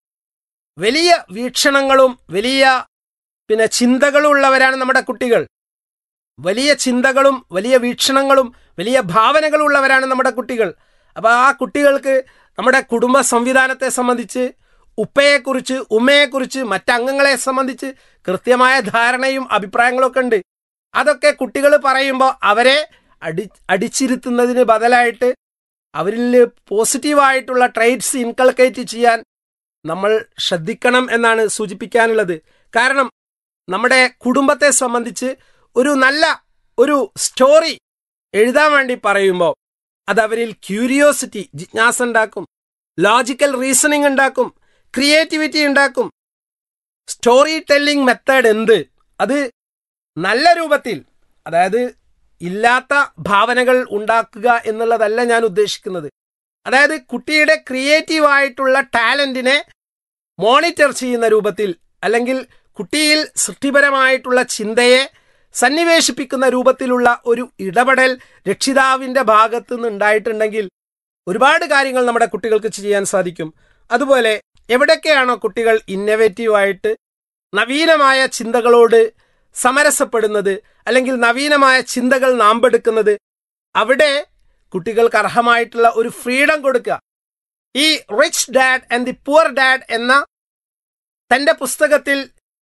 വലിയ വീക്ഷണങ്ങളും വലിയ പിന്നെ ചിന്തകളും ഉള്ളവരാണ് നമ്മുടെ കുട്ടികൾ വലിയ ചിന്തകളും വലിയ വീക്ഷണങ്ങളും വലിയ ഭാവനകളും ഉള്ളവരാണ് നമ്മുടെ കുട്ടികൾ അപ്പോൾ ആ കുട്ടികൾക്ക് നമ്മുടെ കുടുംബ സംവിധാനത്തെ സംബന്ധിച്ച് ഉപ്പയെക്കുറിച്ച് ഉമ്മയെക്കുറിച്ച് മറ്റംഗങ്ങളെ സംബന്ധിച്ച് കൃത്യമായ ധാരണയും അഭിപ്രായങ്ങളും ഒക്കെ ഉണ്ട് അതൊക്കെ കുട്ടികൾ പറയുമ്പോൾ അവരെ അടി അടിച്ചിരുത്തുന്നതിന് ബദലായിട്ട് അവരിൽ പോസിറ്റീവായിട്ടുള്ള ട്രേഡ്സ് ഇൻകൾക്കേറ്റ് ചെയ്യാൻ നമ്മൾ ശ്രദ്ധിക്കണം എന്നാണ് സൂചിപ്പിക്കാനുള്ളത് കാരണം നമ്മുടെ കുടുംബത്തെ സംബന്ധിച്ച് ഒരു നല്ല ഒരു സ്റ്റോറി എഴുതാൻ വേണ്ടി പറയുമ്പോൾ അത് അവരിൽ ക്യൂരിയോസിറ്റി ജിജ്ഞാസ ഉണ്ടാക്കും ലോജിക്കൽ റീസണിങ് ഉണ്ടാക്കും ക്രിയേറ്റിവിറ്റി ഉണ്ടാക്കും സ്റ്റോറി ടെല്ലിംഗ് മെത്തേഡ് എന്ത് അത് നല്ല രൂപത്തിൽ അതായത് ഇല്ലാത്ത ഭാവനകൾ ഉണ്ടാക്കുക എന്നുള്ളതല്ല ഞാൻ ഉദ്ദേശിക്കുന്നത് അതായത് കുട്ടിയുടെ ക്രിയേറ്റീവ് ആയിട്ടുള്ള ടാലന്റിനെ മോണിറ്റർ ചെയ്യുന്ന രൂപത്തിൽ അല്ലെങ്കിൽ കുട്ടിയിൽ സൃഷ്ടിപരമായിട്ടുള്ള ചിന്തയെ സന്നിവേശിപ്പിക്കുന്ന രൂപത്തിലുള്ള ഒരു ഇടപെടൽ രക്ഷിതാവിന്റെ ഭാഗത്തു നിന്ന് ഉണ്ടായിട്ടുണ്ടെങ്കിൽ ഒരുപാട് കാര്യങ്ങൾ നമ്മുടെ കുട്ടികൾക്ക് ചെയ്യാൻ സാധിക്കും അതുപോലെ എവിടൊക്കെയാണോ കുട്ടികൾ ഇന്നവേറ്റീവായിട്ട് നവീനമായ ചിന്തകളോട് സമരസപ്പെടുന്നത് അല്ലെങ്കിൽ നവീനമായ ചിന്തകൾ നാമ്പെടുക്കുന്നത് അവിടെ കുട്ടികൾക്ക് അർഹമായിട്ടുള്ള ഒരു ഫ്രീഡം കൊടുക്കുക ഈ rich dad and the poor dad എന്ന തന്റെ പുസ്തകത്തിൽ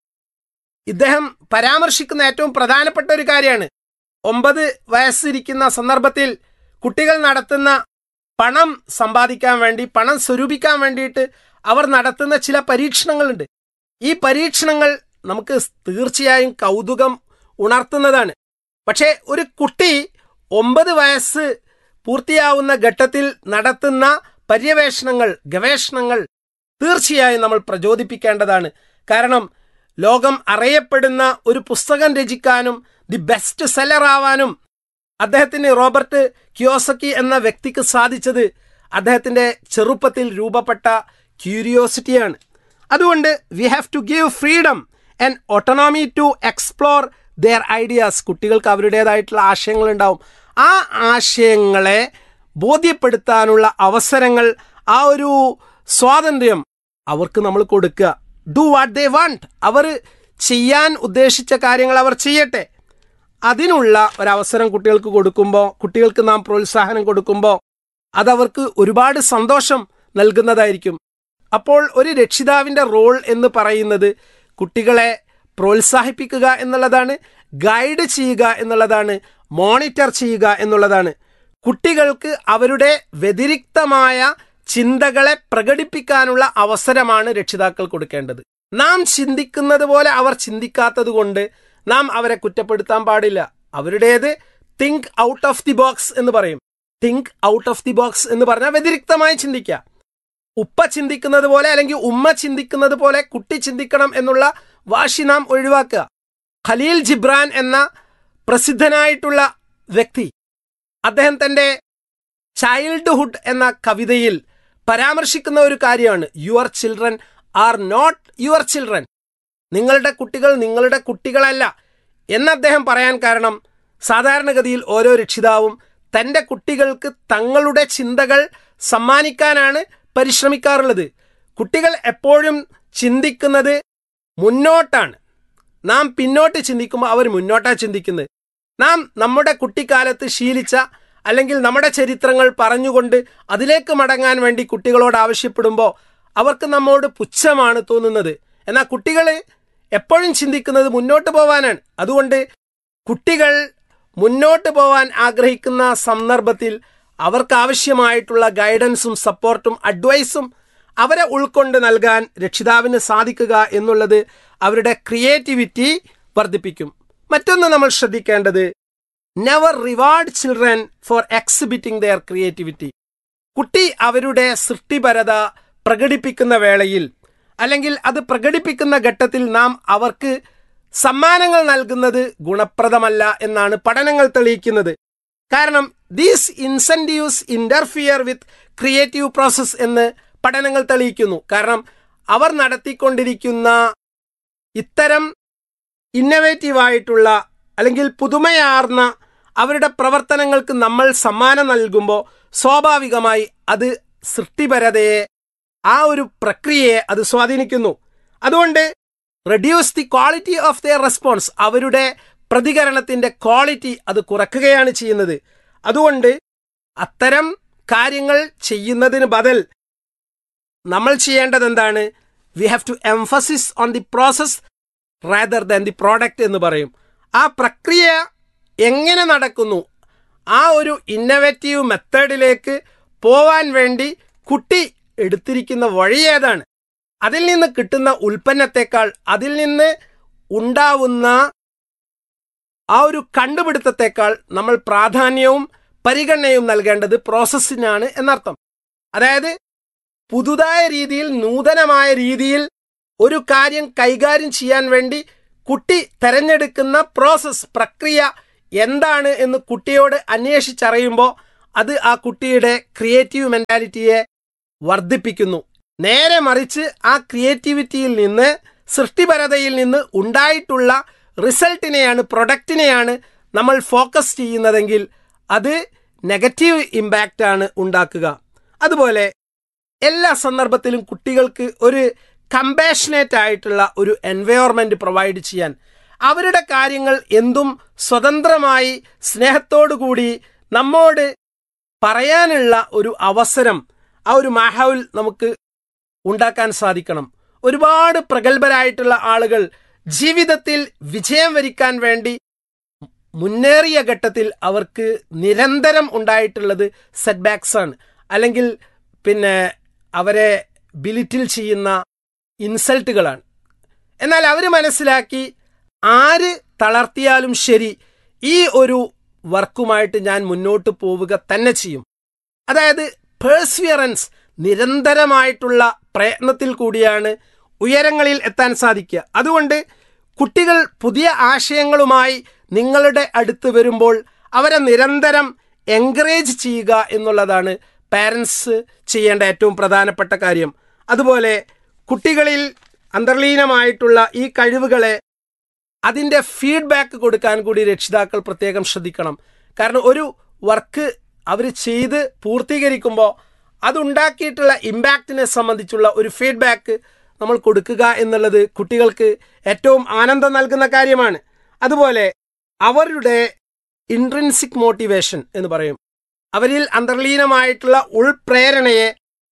ഇദ്ദേഹം പരാമർശിക്കുന്ന ഏറ്റവും പ്രധാനപ്പെട്ട ഒരു കാര്യമാണ് ഒമ്പത് വയസ്സിരിക്കുന്ന സന്ദർഭത്തിൽ കുട്ടികൾ നടത്തുന്ന പണം സമ്പാദിക്കാൻ വേണ്ടി പണം സ്വരൂപിക്കാൻ വേണ്ടിയിട്ട് അവർ നടത്തുന്ന ചില പരീക്ഷണങ്ങളുണ്ട് ഈ പരീക്ഷണങ്ങൾ നമുക്ക് തീർച്ചയായും കൗതുകം ഉണർത്തുന്നതാണ് പക്ഷേ ഒരു കുട്ടി ഒമ്പത് വയസ്സ് പൂർത്തിയാവുന്ന ഘട്ടത്തിൽ നടത്തുന്ന പര്യവേഷണങ്ങൾ ഗവേഷണങ്ങൾ തീർച്ചയായും നമ്മൾ പ്രചോദിപ്പിക്കേണ്ടതാണ് കാരണം ലോകം അറിയപ്പെടുന്ന ഒരു പുസ്തകം രചിക്കാനും ദി ബെസ്റ്റ് സെല്ലർ ആവാനും അദ്ദേഹത്തിന് റോബർട്ട് ക്യോസക്കി എന്ന വ്യക്തിക്ക് സാധിച്ചത് അദ്ദേഹത്തിന്റെ ചെറുപ്പത്തിൽ രൂപപ്പെട്ട ക്യൂരിയോസിറ്റിയാണ് അതുകൊണ്ട് we have to give freedom and autonomy to explore their ideas കുട്ടികൾക്ക് അവരുടേതായിട്ടുള്ള ആശയങ്ങൾ ഉണ്ടാവും ആ ആശയങ്ങളെ ബോധ്യപ്പെടുത്താനുള്ള അവസരങ്ങൾ ആ ഒരു സ്വാതന്ത്ര്യം അവർക്ക് നമ്മൾ കൊടുക്കുക ഡു വാട്ട് ദേ വാണ്ട് അവർ ചെയ്യാൻ ഉദ്ദേശിച്ച കാര്യങ്ങൾ അവർ ചെയ്യട്ടെ അതിനുള്ള ഒരവസരം കുട്ടികൾക്ക് കൊടുക്കുമ്പോൾ കുട്ടികൾക്ക് നാം പ്രോത്സാഹനം കൊടുക്കുമ്പോൾ അതവർക്ക് ഒരുപാട് സന്തോഷം നൽകുന്നതായിരിക്കും അപ്പോൾ ഒരു രക്ഷിതാവിൻ്റെ റോൾ എന്ന് പറയുന്നത് കുട്ടികളെ പ്രോത്സാഹിപ്പിക്കുക എന്നുള്ളതാണ് ഗൈഡ് ചെയ്യുക എന്നുള്ളതാണ് മോണിറ്റർ ചെയ്യുക എന്നുള്ളതാണ് കുട്ടികൾക്ക് അവരുടെ വ്യതിരിക്തമായ ചിന്തകളെ പ്രകടിപ്പിക്കാനുള്ള അവസരമാണ് രക്ഷിതാക്കൾ കൊടുക്കേണ്ടത് നാം ചിന്തിക്കുന്നത് പോലെ അവർ ചിന്തിക്കാത്തത് കൊണ്ട് നാം അവരെ കുറ്റപ്പെടുത്താൻ പാടില്ല അവരുടേത് think out of the box എന്ന് പറയും think out of the box എന്ന് പറഞ്ഞാൽ വ്യതിരിക്തമായി ചിന്തിക്കുക ഉപ്പ ചിന്തിക്കുന്നത് പോലെ അല്ലെങ്കിൽ ഉമ്മ ചിന്തിക്കുന്നത് പോലെ കുട്ടി ചിന്തിക്കണം എന്നുള്ള വാശി നാം ഒഴിവാക്കുക ഖലീൽ ജിബ്രാൻ എന്ന പ്രസിദ്ധനായിട്ടുള്ള വ്യക്തി അദ്ദേഹം തന്റെ ചൈൽഡ്ഹുഡ് എന്ന കവിതയിൽ പരാമർശിക്കുന്ന ഒരു കാര്യമാണ് your children are not your children നിങ്ങളുടെ കുട്ടികൾ നിങ്ങളുടെ കുട്ടികളല്ല എന്ന് അദ്ദേഹം പറയാൻ കാരണം സാധാരണഗതിയിൽ ഓരോ രക്ഷിതാവും തന്റെ കുട്ടികൾക്ക് തങ്ങളുടെ ചിന്തകൾ സമ്മാനിക്കാനാണ് പരിശ്രമിക്കാറുള്ളത് കുട്ടികൾ എപ്പോഴും ചിന്തിക്കുന്നത് മുന്നോട്ടാണ് നാം പിന്നോട്ട് ചിന്തിക്കുമ്പോൾ അവർ മുന്നോട്ടാണ് ചിന്തിക്കുന്നത് നാം നമ്മുടെ കുട്ടിക്കാലത്ത് ശീലിച്ച അല്ലെങ്കിൽ നമ്മുടെ ചരിത്രങ്ങൾ പറഞ്ഞുകൊണ്ട് അതിലേക്ക് മടങ്ങാൻ വേണ്ടി കുട്ടികളോട് ആവശ്യപ്പെടുമ്പോൾ അവർക്ക് നമ്മോട് പുച്ഛമാണ് തോന്നുന്നത് എന്നാൽ കുട്ടികൾ എപ്പോഴും ചിന്തിക്കുന്നത് മുന്നോട്ട് പോവാനാണ് അതുകൊണ്ട് കുട്ടികൾ മുന്നോട്ട് പോവാൻ ആഗ്രഹിക്കുന്ന സന്ദർഭത്തിൽ അവർക്ക് ആവശ്യമായിട്ടുള്ള ഗൈഡൻസും സപ്പോർട്ടും അഡ്വൈസും അവരെ ഉൾക്കൊണ്ട് നൽകാൻ രക്ഷിതാവിന് സാധിക്കുക എന്നുള്ളത് അവരുടെ ക്രിയേറ്റിവിറ്റി വർദ്ധിപ്പിക്കും മറ്റൊന്ന് നമ്മൾ ശ്രദ്ധിക്കേണ്ടത് never reward children for exhibiting their creativity കുട്ടി അവരുടെ സൃഷ്ടിപരത പ്രകടിപ്പിക്കുന്ന വേളയിൽ അല്ലെങ്കിൽ അത് പ്രകടിപ്പിക്കുന്ന ഘട്ടത്തിൽ നാം അവർക്ക് സമ്മാനങ്ങൾ നൽകുന്നത് ഗുണപ്രദമല്ല എന്നാണ് പഠനങ്ങൾ തെളിയിക്കുന്നത് കാരണം these incentives interfere with creative process എന്ന് പഠനങ്ങൾ തെളിയിക്കുന്നു കാരണം അവർ നടത്തിക്കൊണ്ടിരിക്കുന്ന ഇത്തരം ഇന്നവേറ്റീവായിട്ടുള്ള അല്ലെങ്കിൽ പുതുമയാർന്ന അവരുടെ പ്രവർത്തനങ്ങൾക്ക് നമ്മൾ സമ്മാനം നൽകുമ്പോൾ സ്വാഭാവികമായി അത് സൃഷ്ടിപരതയെ ആ ഒരു പ്രക്രിയയെ അത് സ്വാധീനിക്കുന്നു അതുകൊണ്ട് reduce the quality of their response അവരുടെ പ്രതികരണത്തിന്റെ ക്വാളിറ്റി അത് കുറയ്ക്കുകയാണ് ചെയ്യുന്നത് അതുകൊണ്ട് അത്തരം കാര്യങ്ങൾ ചെയ്യുന്നതിന് ബദൽ നമ്മൾ ചെയ്യേണ്ടത് എന്താണ് we have to emphasis on the process rather than the product എന്ന് പറയും ആ പ്രക്രിയ എങ്ങനെ നടക്കുന്നു ആ ഒരു ഇന്നവേറ്റീവ് മെത്തേഡിലേക്ക് പോവാൻ വേണ്ടി കുട്ടി എടുത്തിരിക്കുന്ന വഴി ഏതാണ് അതിൽ നിന്ന് കിട്ടുന്ന ഉൽപ്പന്നത്തെക്കാൾ അതിൽ നിന്ന് ഉണ്ടാവുന്ന ആ ഒരു കണ്ടുപിടുത്തത്തെക്കാൾ നമ്മൾ പ്രാധാന്യവും പരിഗണനയും നൽകേണ്ടത് പ്രോസസ്സിനാണ് എന്നർത്ഥം അതായത് പുതുതായ രീതിയിൽ നൂതനമായ രീതിയിൽ ഒരു കാര്യം കൈകാര്യം ചെയ്യാൻ വേണ്ടി കുട്ടി തെരഞ്ഞെടുക്കുന്ന പ്രോസസ് പ്രക്രിയ എന്താണ് എന്ന് കുട്ടിയോട് അന്വേഷിച്ചറിയുമ്പോൾ അത് ആ കുട്ടിയുടെ ക്രിയേറ്റീവ് മെന്റാലിറ്റിയെ വർദ്ധിപ്പിക്കുന്നു നേരെ മറിച്ച് ആ ക്രിയേറ്റിവിറ്റിയിൽ നിന്ന് സൃഷ്ടിപരതയിൽ നിന്ന് ഉണ്ടായിട്ടുള്ള റിസൾട്ടിനെയാണ് പ്രൊഡക്റ്റിനെയാണ് നമ്മൾ ഫോക്കസ് ചെയ്യുന്നതെങ്കിൽ അത് നെഗറ്റീവ് ഇമ്പാക്റ്റ് ആണ് ഉണ്ടാക്കുക അതുപോലെ എല്ലാ സന്ദർഭത്തിലും കുട്ടികൾക്ക് ഒരു കമ്പാഷനേറ്റ് ആയിട്ടുള്ള ഒരു എൻവയോൺമെന്റ് പ്രൊവൈഡ് ചെയ്യാൻ അവരുടെ കാര്യങ്ങൾ എന്തും സ്വതന്ത്രമായി സ്നേഹത്തോടു കൂടി നമ്മോട് പറയാനുള്ള ഒരു അവസരം ആ ഒരു മാഹൗൽ നമുക്ക് ഉണ്ടാക്കാൻ സാധിക്കണം ഒരുപാട് പ്രഗത്ഭരായിട്ടുള്ള ആളുകൾ ജീവിതത്തിൽ വിജയം വരിക്കാൻ വേണ്ടി മുന്നേറിയ ഘട്ടത്തിൽ അവർക്ക് നിരന്തരം ഉണ്ടായിട്ടുള്ളത് സെറ്റ് ബാക്സ് ആണ് അല്ലെങ്കിൽ പിന്നെ അവരെ ബിലിറ്റിൽ ചെയ്യുന്ന ഇൻസൾട്ടുകളാണ് എന്നാൽ അവർ മനസ്സിലാക്കി ആര് തളർത്തിയാലും ശരി ഈ ഒരു വർക്കുമായിട്ട് ഞാൻ മുന്നോട്ട് പോവുക തന്നെ ചെയ്യും അതായത് പേഴ്സ്വിയറൻസ് നിരന്തരമായിട്ടുള്ള പ്രയത്നത്തിൽ കൂടിയാണ് ഉയരങ്ങളിൽ എത്താൻ സാധിക്കുക അതുകൊണ്ട് കുട്ടികൾ പുതിയ ആശയങ്ങളുമായി നിങ്ങളുടെ അടുത്ത് വരുമ്പോൾ അവരെ നിരന്തരം എൻകറേജ് ചെയ്യുക എന്നുള്ളതാണ് പാരൻസ് ചെയ്യേണ്ട ഏറ്റവും പ്രധാനപ്പെട്ട കാര്യം അതുപോലെ കുട്ടികളിൽ അന്തർലീനമായിട്ടുള്ള ഈ കഴിവുകളെ അതിൻ്റെ ഫീഡ്ബാക്ക് കൊടുക്കാൻ കൂടി രക്ഷിതാക്കൾ പ്രത്യേകം ശ്രദ്ധിക്കണം കാരണം ഒരു വർക്ക് അവർ ചെയ്ത് പൂർത്തീകരിക്കുമ്പോൾ അതുണ്ടാക്കിയിട്ടുള്ള ഇമ്പാക്റ്റിനെ സംബന്ധിച്ചുള്ള ഒരു ഫീഡ്ബാക്ക് നമ്മൾ കൊടുക്കുക എന്നുള്ളത് കുട്ടികൾക്ക് ഏറ്റവും ആനന്ദം നൽകുന്ന കാര്യമാണ് അതുപോലെ അവരുടെ ഇൻട്രിൻസിക് മോട്ടിവേഷൻ എന്ന് പറയും അവരിൽ അന്തർലീനമായിട്ടുള്ള ഉൾപ്രേരണയെ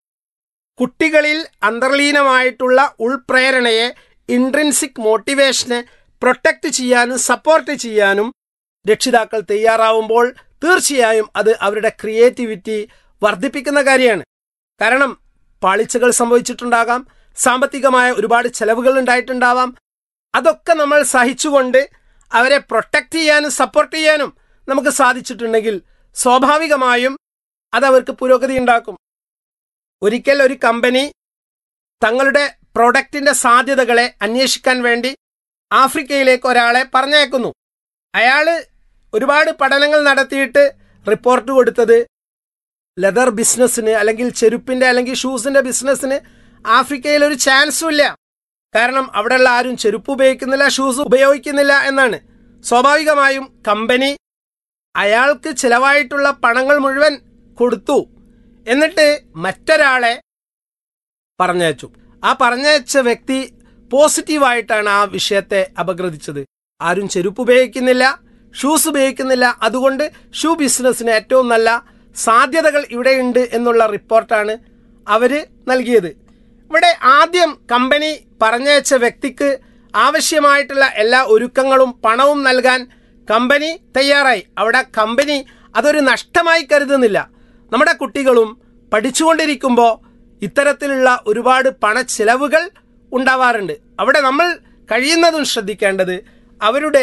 കുട്ടികളിൽ അന്തർലീനമായിട്ടുള്ള ഉൾപ്രേരണയെ ഇൻട്രിൻസിക് മോട്ടിവേഷനെ പ്രൊട്ടക്റ്റ് ചെയ്യാനും സപ്പോർട്ട് ചെയ്യാനും രക്ഷിതാക്കൾ തയ്യാറാവുമ്പോൾ തീർച്ചയായും അത് അവരുടെ ക്രിയേറ്റിവിറ്റി വർദ്ധിപ്പിക്കുന്ന കാര്യമാണ് കാരണം പാളിച്ചകൾ സംഭവിച്ചിട്ടുണ്ടാകാം സാമ്പത്തികമായ ഒരുപാട് ചെലവുകൾ ഉണ്ടായിട്ടുണ്ടാവാം അതൊക്കെ നമ്മൾ സഹിച്ചുകൊണ്ട് അവരെ പ്രൊട്ടക്റ്റ് ചെയ്യാനും സപ്പോർട്ട് ചെയ്യാനും നമുക്ക് സാധിച്ചിട്ടുണ്ടെങ്കിൽ സ്വാഭാവികമായും അതവർക്ക് പുരോഗതി ഉണ്ടാക്കും ഒരിക്കൽ ഒരു കമ്പനി തങ്ങളുടെ പ്രൊഡക്റ്റിന്റെ സാധ്യതകളെ അന്വേഷിക്കാൻ വേണ്ടി ആഫ്രിക്കയിലേക്ക് ഒരാളെ പറഞ്ഞയക്കുന്നു അയാള് ഒരുപാട് പഠനങ്ങൾ നടത്തിയിട്ട് റിപ്പോർട്ട് കൊടുത്തത് ലെതർ ബിസിനസ്സിന് അല്ലെങ്കിൽ ചെരുപ്പിന്റെ അല്ലെങ്കിൽ ഷൂസിന്റെ ബിസിനസ്സിന് ആഫ്രിക്കയിൽ ഒരു ചാൻസും ഇല്ല കാരണം അവിടെയുള്ള ആരും ചെരുപ്പ് ഉപയോഗിക്കുന്നില്ല ഷൂസ് ഉപയോഗിക്കുന്നില്ല എന്നാണ് സ്വാഭാവികമായും കമ്പനി അയാൾക്ക് ചിലവായിട്ടുള്ള പണങ്ങൾ മുഴുവൻ കൊടുത്തു എന്നിട്ട് മറ്റൊരാളെ പറഞ്ഞയച്ചു ആ പറഞ്ഞയച്ച വ്യക്തി പോസിറ്റീവായിട്ടാണ് ആ വിഷയത്തെ അപഗ്രഥിച്ചത് ആരും ചെരുപ്പ് ഉപയോഗിക്കുന്നില്ല ഷൂസ് ഉപയോഗിക്കുന്നില്ല അതുകൊണ്ട് ഷൂ ബിസിനസ്സിന് ഏറ്റവും നല്ല സാധ്യതകൾ ഇവിടെയുണ്ട് എന്നുള്ള റിപ്പോർട്ടാണ് അവര് നൽകിയത് ഇവിടെ ആദ്യം കമ്പനി പറഞ്ഞയച്ച വ്യക്തിക്ക് ആവശ്യമായിട്ടുള്ള എല്ലാ ഒരുക്കങ്ങളും പണവും നൽകാൻ കമ്പനി തയ്യാറായി അവിടെ കമ്പനി അതൊരു നഷ്ടമായി കരുതുന്നില്ല നമ്മുടെ കുട്ടികളും പഠിച്ചുകൊണ്ടിരിക്കുമ്പോൾ ഇത്തരത്തിലുള്ള ഒരുപാട് പണച്ചിലവുകൾ ഉണ്ടാവാറുണ്ട് അവിടെ നമ്മൾ കഴിയുന്നതും ശ്രദ്ധിക്കേണ്ടത് അവരുടെ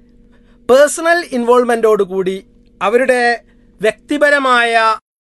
പേഴ്സണൽ ഇൻവോൾവ്മെൻറ്റോടുകൂടി അവരുടെ വ്യക്തിപരമായ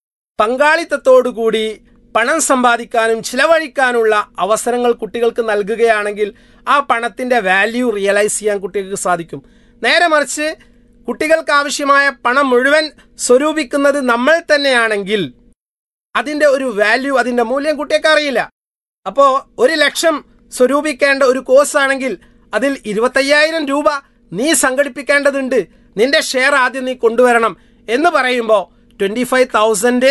പങ്കാളിത്തത്തോടുകൂടി പണം സമ്പാദിക്കാനും ചിലവഴിക്കാനുള്ള അവസരങ്ങൾ കുട്ടികൾക്ക് നൽകുകയാണെങ്കിൽ ആ പണത്തിൻ്റെ വാല്യൂ റിയലൈസ് ചെയ്യാൻ കുട്ടികൾക്ക് സാധിക്കും നേരെ മറിച്ച് കുട്ടികൾക്ക് ആവശ്യമായ പണം മുഴുവൻ സ്വരൂപിക്കുന്നത് നമ്മൾ തന്നെയാണെങ്കിൽ അതിൻ്റെ ഒരു വാല്യൂ അതിൻ്റെ മൂല്യം കുട്ടിയൊക്കെ അറിയില്ല അപ്പോൾ ഒരു ലക്ഷം സ്വരൂപിക്കേണ്ട ഒരു കോഴ്സ് ആണെങ്കിൽ അതിൽ ഇരുപത്തയ്യായിരം രൂപ നീ സംഘടിപ്പിക്കേണ്ടതുണ്ട് നിന്റെ ഷെയർ ആദ്യം നീ കൊണ്ടുവരണം എന്ന് പറയുമ്പോൾ ട്വൻറ്റി ഫൈവ് തൗസൻഡ്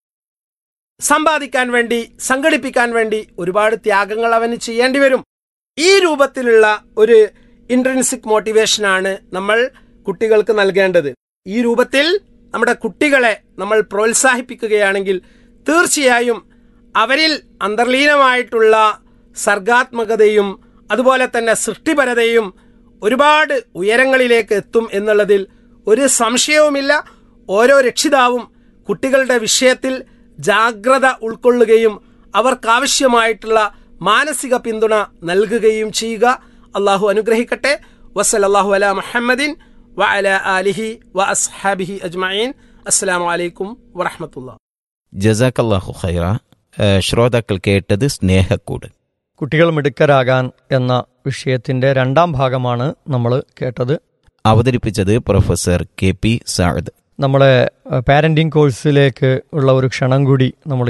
സമ്പാദിക്കാൻ വേണ്ടി സംഘടിപ്പിക്കാൻ വേണ്ടി ഒരുപാട് ത്യാഗങ്ങൾ അവന് ചെയ്യേണ്ടി വരും ഈ രൂപത്തിലുള്ള ഒരു ഇൻട്രൻസിക് മോട്ടിവേഷനാണ് നമ്മൾ കുട്ടികൾക്ക് നൽകേണ്ടത് ഈ രൂപത്തിൽ നമ്മുടെ കുട്ടികളെ നമ്മൾ പ്രോത്സാഹിപ്പിക്കുകയാണെങ്കിൽ തീർച്ചയായും അവരിൽ അന്തർലീനമായിട്ടുള്ള സർഗാത്മകതയും അതുപോലെ തന്നെ സൃഷ്ടിപരതയും ഒരുപാട് ഉയരങ്ങളിലേക്ക് എത്തും എന്നുള്ളതിൽ ഒരു സംശയവുമില്ല ഓരോ രക്ഷിതാവും കുട്ടികളുടെ വിഷയത്തിൽ ജാഗ്രത ഉൾക്കൊള്ളുകയും അവർക്കാവശ്യമായിട്ടുള്ള മാനസിക പിന്തുണ നൽകുകയും ചെയ്യുക അള്ളാഹു അനുഗ്രഹിക്കട്ടെ വസലല്ലാഹു അല മുഹമ്മദിൻ വ അല ആലിഹി വ അസ്ഹാബിഹി അജ്മഈൻ അസ്സലാമു അലൈക്കും വറഹമത്തുള്ള ജസാക്കല്ലാഹു ഖൈറ ഏഹ് ശ്രോതാക്കൾ കേട്ടത് സ്നേഹക്കൂട് കുട്ടികൾ മിടുക്കരാകാൻ എന്ന വിഷയത്തിന്റെ രണ്ടാം ഭാഗമാണ് നമ്മൾ കേട്ടത് അവതരിപ്പിച്ചത് പ്രൊഫസർ കെ പി സാദ് നമ്മളെ പാരന്റിംഗ് കോഴ്സിലേക്ക് ഉള്ള ഒരു ക്ഷണം കൂടി നമ്മൾ